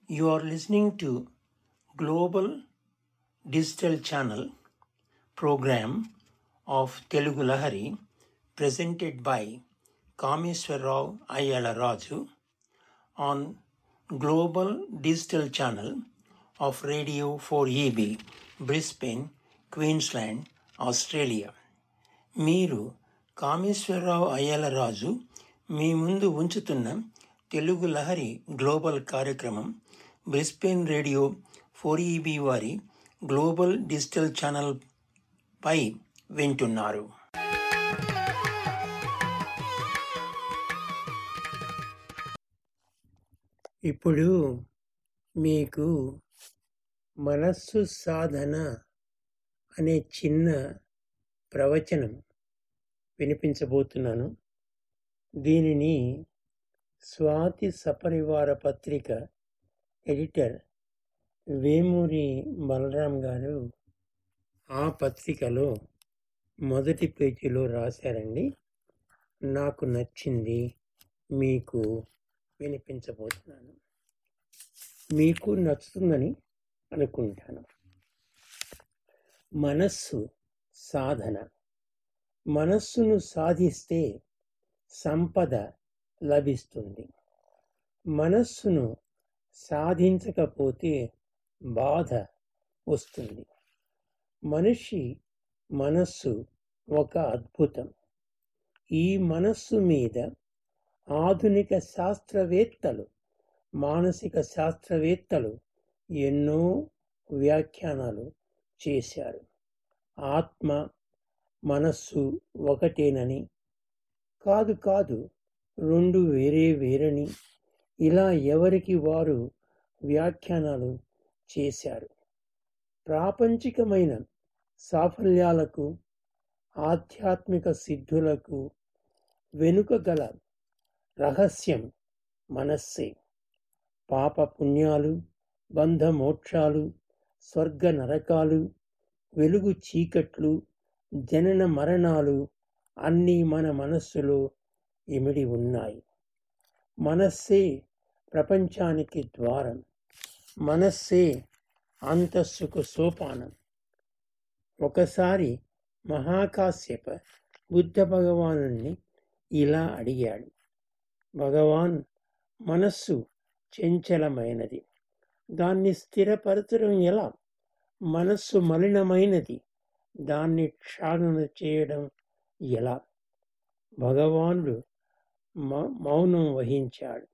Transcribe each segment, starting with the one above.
You are listening to Global Digital Channel program of Telugu Lahari presented by Kameswarrao Ayala Raju on Global Digital Channel of Radio 4EB, Brisbane, Queensland, Australia. మీరు కామేశ్వరరావు అయ్యలరాజు మీ ముందు ఉంచుతున్న Telugu Lahari global కార్యక్రమం Brisbane radio four EB వారి global digital channel పై వింటున్నారు ఇప్పుడు మీకు మనస్సు సాధన అనే చిన్న ప్రవచనం వినిపించబోతున్నాను దీనిని స్వాతి సపరివార పత్రిక ఎడిటర్ వేమూరి బలరాం గారు ఆ పత్రికలో మొదటి పేజీలో రాశారండి నాకు నచ్చింది మీకు వినిపించబోతున్నాను మీకు నచ్చుతుందని అనుకుంటాను మనస్సు సాధన మనస్సును సాధిస్తే సంపద లభిస్తుంది మనస్సును సాధించకపోతే బాధ వస్తుంది మనిషి మనస్సు ఒక అద్భుతం ఈ మనస్సు మీద ఆధునిక శాస్త్రవేత్తలు మానసిక శాస్త్రవేత్తలు ఎన్నో వ్యాఖ్యానాలు చేశారు ఆత్మ మనస్సు ఒకటేనని కాదు కాదు రెండు వేరే వేరని ఇలా ఎవరికి వారు వ్యాఖ్యానాలు చేశారు ప్రాపంచికమైన సాఫల్యాలకు ఆధ్యాత్మిక సిద్ధులకు వెనుక గల రహస్యం మనస్సే పాప పుణ్యాలు బంధ మోక్షాలు స్వర్గ నరకాలు వెలుగు చీకట్లు జనన మరణాలు అన్నీ మన మనస్సులో ఇమిడి ఉన్నాయి మనస్సే ప్రపంచానికి ద్వారం మనస్సే అంతస్సుకు సోపానం ఒకసారి మహాకాశ్యప బుద్ధ భగవాను ఇలా అడిగాడు భగవాన్ మనస్సు చంచలమైనది దాన్ని స్థిరపరచడం ఎలా మనస్సు మలినమైనది దాన్ని క్షాళన చేయడం ఎలా భగవానుడు మౌనం వహించాడు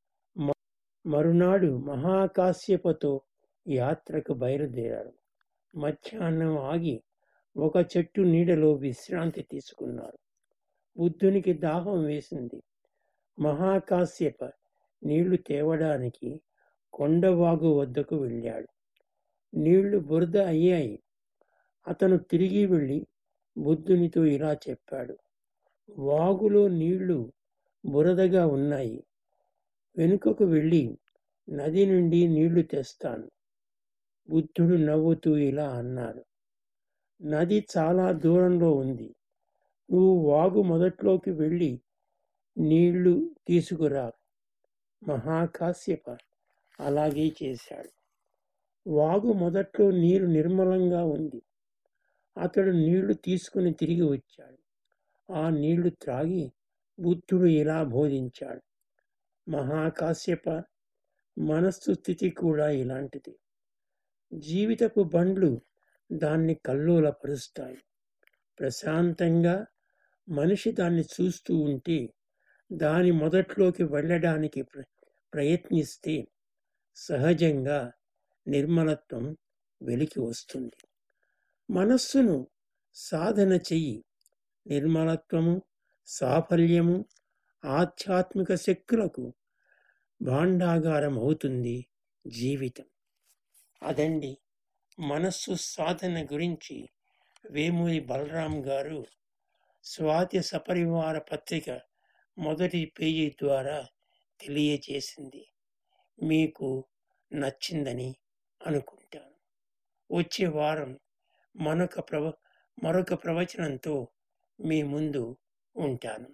మరునాడు మహాకాశ్యపతో యాత్రకు బయలుదేరారు మధ్యాహ్నం ఆగి ఒక చెట్టు నీడలో విశ్రాంతి తీసుకున్నారు బుద్ధునికి దాహం వేసింది మహాకాశ్యప నీళ్లు తేవడానికి కొండవాగు వద్దకు వెళ్ళాడు నీళ్లు బురద అయ్యాయి అతను తిరిగి వెళ్ళి బుద్ధునితో ఇలా చెప్పాడు వాగులో నీళ్లు బురదగా ఉన్నాయి వెనుకకు వెళ్ళి నది నుండి నీళ్లు తెస్తాను బుద్ధుడు నవ్వుతూ ఇలా అన్నాడు నది చాలా దూరంలో ఉంది నువ్వు వాగు మొదట్లోకి వెళ్ళి నీళ్లు తీసుకురా మహాకాశ్యప అలాగే చేశాడు వాగు మొదట్లో నీరు నిర్మలంగా ఉంది అతడు నీళ్లు తీసుకుని తిరిగి వచ్చాడు ఆ నీళ్లు త్రాగి బుద్ధుడు ఇలా బోధించాడు మహాకాశ్యప మనస్సు స్థితి కూడా ఇలాంటిది జీవితపు బండ్లు దాన్ని కల్లోలపరుస్తాయి ప్రశాంతంగా మనిషి దాన్ని చూస్తూ ఉంటే దాని మొదట్లోకి వెళ్ళడానికి ప్రయత్నిస్తే సహజంగా నిర్మలత్వం వెలికి వస్తుంది మనస్సును సాధన చెయ్యి నిర్మలత్వము సాఫల్యము ఆధ్యాత్మిక శక్తులకు భాండాగారం అవుతుంది జీవితం అదండి మనస్సు సాధన గురించి వేమూరి బలరాం గారు స్వాతి సపరివార పత్రిక మొదటి పేజీ ద్వారా తెలియచేసింది మీకు నచ్చిందని అనుకుంటాను వచ్చే వారం మరొక ప్రవ మరొక ప్రవచనంతో మీ ముందు ఉంటాను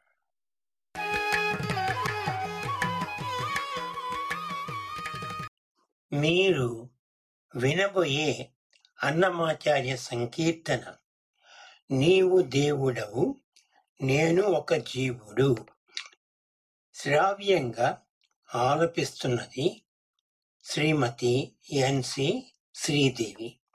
మీరు వినబోయే అన్నమాచార్య సంకీర్తన నీవు దేవుడవు నేను ఒక జీవుడు శ్రావ్యంగా ఆలపిస్తున్నది శ్రీమతి ఎన్సి శ్రీదేవి